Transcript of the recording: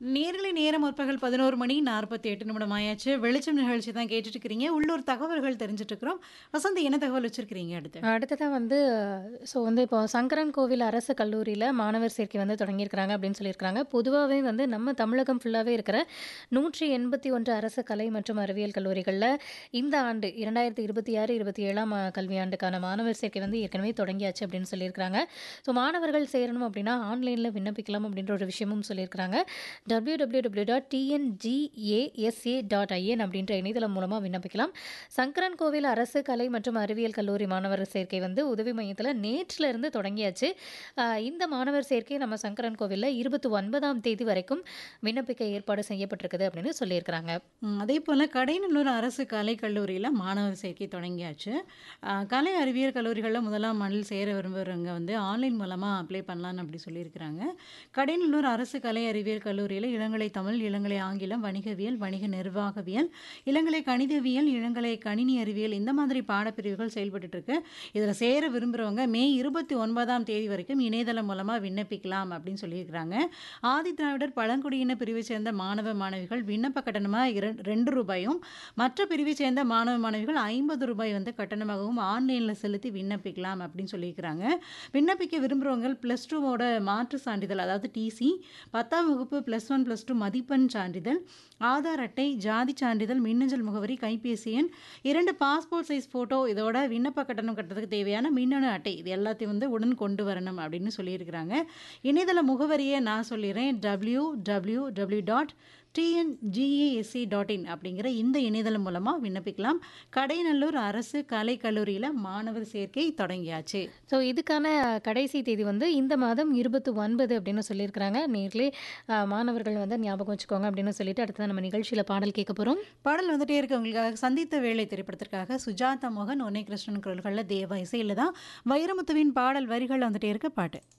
நேரலை நேரம் முற்பகல் பதினோரு மணி நாற்பத்தி எட்டு நிமிடம் ஆயாச்சு வெளிச்சம் நிகழ்ச்சி தான் கேட்டுட்டு இருக்கிறீங்க உள்ளூர் தகவல்கள் தெரிஞ்சுட்டு இருக்கிறோம் வசந்தி என்ன தகவல் வச்சிருக்கிறீங்க அடுத்து அடுத்ததாக வந்து ஸோ வந்து இப்போ சங்கரன் கோவில் அரசு கல்லூரியில் மாணவர் சேர்க்கை வந்து தொடங்கியிருக்கிறாங்க அப்படின்னு சொல்லியிருக்கிறாங்க பொதுவாகவே வந்து நம்ம தமிழகம் ஃபுல்லாகவே இருக்கிற நூற்றி எண்பத்தி ஒன்று அரசு கலை மற்றும் அறிவியல் கல்லூரிகளில் இந்த ஆண்டு இரண்டாயிரத்தி இருபத்தி ஆறு இருபத்தி ஏழாம் ஆ- கல்வியாண்டுக்கான மாணவர் சேர்க்கை வந்து ஏற்கனவே தொடங்கியாச்சு அப்படின்னு சொல்லியிருக்கிறாங்க ஸோ மாணவர்கள் சேரணும் அப்படின்னா ஆன்லைனில் விண்ணப்பிக்கலாம் அப்படின்ற ஒரு விஷயமும் சொல்லியிருக்கிறாங்க W W W dot TNGASA dot IN அப்படின்ற இணையதளம் மூலமாக விண்ணப்பிக்கலாம் சங்கரன் கோவில் அரசு கலை மற்றும் அறிவியல் கல்லூரி மாணவர் சேர்க்கை வந்து உதவி மையத்தில் நேற்றில் இருந்து தொடங்கியாச்சு ஆஹ் இந்த மாணவர் சேர்க்கை நம்ம சங்கரன் கோவிலில் இருபத்தி ஒன்பதாம் தேதி வரைக்கும் விண்ணப்பிக்க ஏற்பாடு செய்யப்பட்டிருக்குது அப்படின்னு சொல்லியிருக்கிறாங்க ம், அதே போல் கடைநல்லூர் அரசு கலை கல்லூரியில் மாணவர் சேர்க்கை தொடங்கியாச்சு ஆ, கலை அறிவியல் கல்லூரிகளில் முதலாம் ஆண்டில் சேர விரும்புகிறவங்க வந்து ஆன்லைன் மூலமாக அப்ளை பண்ணலான்னு அப்படி சொல்லியிருக்கிறாங்க கடைநல்லூர் அரசு கலை அறிவியல் கல்லூரியில் இளங்கலை தமிழ் இளங்கலை ஆங்கிலம் வணிகவியல் வணிக நிர்வாகவியல் இளங்கலை கணிதவியல் இளங்கலை கணினி அறிவியல் இந்த மாதிரி பாடப்பிரிவுகள் செயல்பட்டு இருக்கு இதில் சேர விரும்புகிறவங்க மே இருபத்தி ஒன்பதாம் தேதி வரைக்கும் இணையதளம் மூலமாக விண்ணப்பிக்கலாம் அப்படின்னு சொல்லியிருக்கிறாங்க ஆதி திராவிடர் பழங்குடியின பிரிவை சேர்ந்த மாணவ மாணவிகள் விண்ணப்ப கட்டணமாக இர ரெண்டு ரூபாயும் மற்ற பிரிவை சேர்ந்த மாணவ மாணவிகள் ஐம்பது ரூபாய் வந்து கட்டணமாகவும் ஆன்லைனில் செலுத்தி விண்ணப்பிக்கலாம் அப்படின்னு சொல்லியிருக்கிறாங்க விண்ணப்பிக்க விரும்புகிறவங்க ப்ளஸ் டூவோட மாற்று சான்றிதழ் அதாவது டிசி பத்தாம் வகுப்பு ப்ளஸ் ஒன் ப்ளஸ் டூ மதிப்பெண் சான்றிதழ் ஆதார் அட்டை ஜாதி சான்றிதழ் மின்னஞ்சல் முகவரி கைபேசி எண் இரண்டு பாஸ்போர்ட் சைஸ் ஃபோட்டோ இதோட விண்ணப்ப கட்டணம் கட்டுறதுக்கு தேவையான மின்னணு அட்டை இது எல்லாத்தையும் வந்து உடன் கொண்டு வரணும் அப்படின்னு சொல்லியிருக்கிறாங்க இணையதள முகவரியை நான் சொல்லிடுறேன் W W W dot TNGASC dot in அப்படிங்கிற இந்த இணையதளம் மூலமாக விண்ணப்பிக்கலாம் கடைநல்லூர் அரசு கலை கல்லூரியில் மாணவர் சேர்க்கை தொடங்கியாச்சு ஸோ இதுக்கான கடைசி தேதி வந்து இந்த மாதம் இருபத்தி ஒன்பது அப்படின்னு சொல்லியிருக்கிறாங்க நேர்லேயே மாணவர்கள் வந்து ஞாபகம் வச்சுக்கோங்க அப்படின்னு சொல்லிட்டு அடுத்தது நம்ம நிகழ்ச்சியில் பாடல் கேட்க போகிறோம் பாடல் வந்துட்டே இருக்கு உங்களுக்காக சந்தித்த வேலை திரைப்படத்திற்காக சுஜாதா மோகன் ஒன்னே கிருஷ்ணன் குரல்களில் தேவா இசையில் தான் வைரமுத்துவின் பாடல் வரிகள் வந்துட்டே இருக்க பாட்டு